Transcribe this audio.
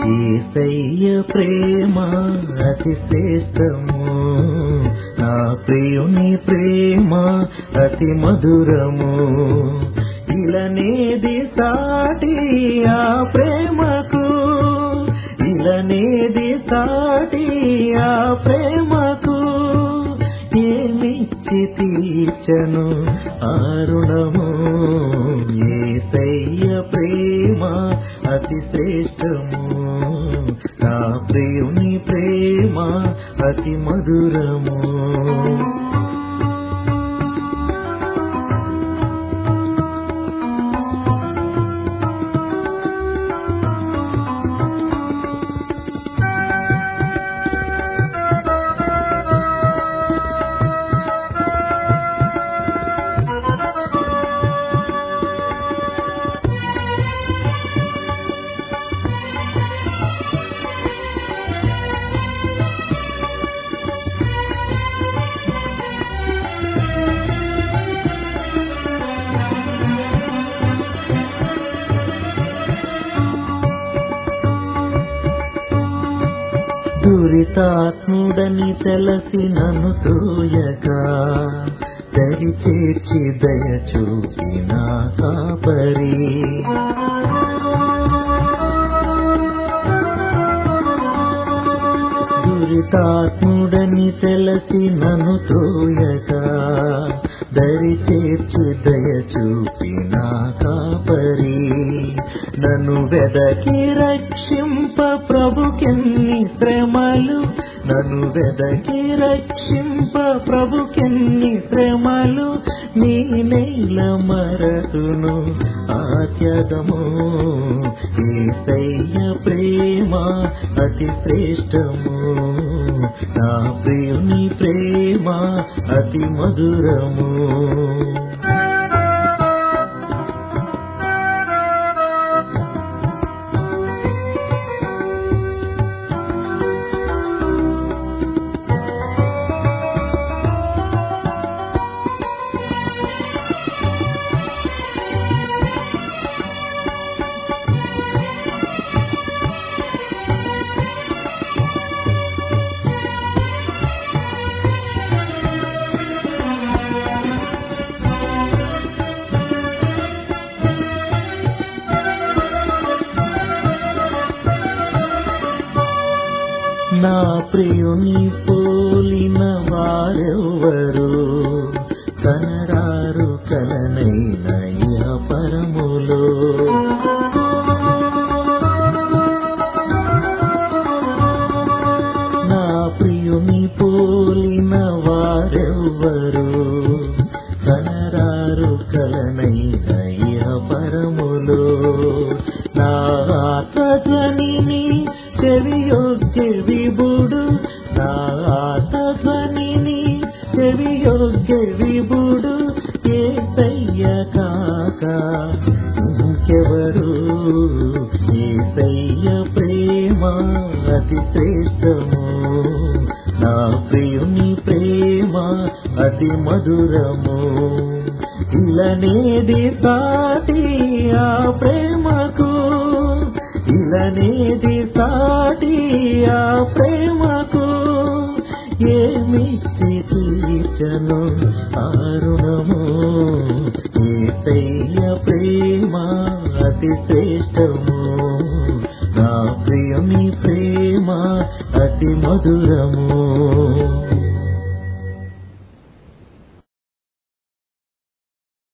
ఏసయ్య ప్రేమ అతి శ్రేష్టము నా ప్రియుని ప్రేమ అతి మధురము ఇలనేది సాటి ఆ ప్రేమకు ఇలనేది సాటి ఆ ప్రేమకు ఏమిచ్చి తీర్చను ఆరుణము ఏసయ్య ప్రేమ అతి శ్రేష్టము నా ప్రియుని ప్రేమ అతి మధురము దురితాత్ముడని తెలసి నన్ను తోయగా దరి చేర్చి దయ చూపిన కాపరి దురితాత్ముడని తెలసి నన్ను తోయగా దరి చేర్చి దయ చూపిన కాపరి నన్ను వెదకి రక్షింప ప్రభుకెన్ని శ్రమలు నన్ను వెదకి రక్షింప ప్రభుకెన్ని శ్రమలు నీ నేల మరతును ఆత్యదము ఏసయ్య ప్రేమ అతి శ్రేష్టము నా ప్రియుని ప్రేమ అతి మధురము నా ప్రియుని పోలిన వారెవ్వరు కనరారు కలనైన ఇహ పరములో నా ప్రియుని పోలిన వారెవ్వరు కనరారు కలనైన ఇహ పరములో నా ఆత్మధ్వనిని చెవియొగ్గే విభుడు నా ఆత్మధ్వనిని చెవియొగ్గే విభుడు ఏసయ్య కాక ఇంకెవరు ఏసయ్య ప్రేమ అతి శ్రేష్టము నా ప్రియుని ప్రేమ అతి మధురము ఇలనేది సాటి ఆ ప్రేమకు ఇలనేది సాటి ఆ ప్రేమకు ఏమిచ్చి తీర్చను ఆరుణము ఏసయ్య ప్రేమ అతి శ్రేష్టము నా ప్రియుని ప్రేమ అతి మధురము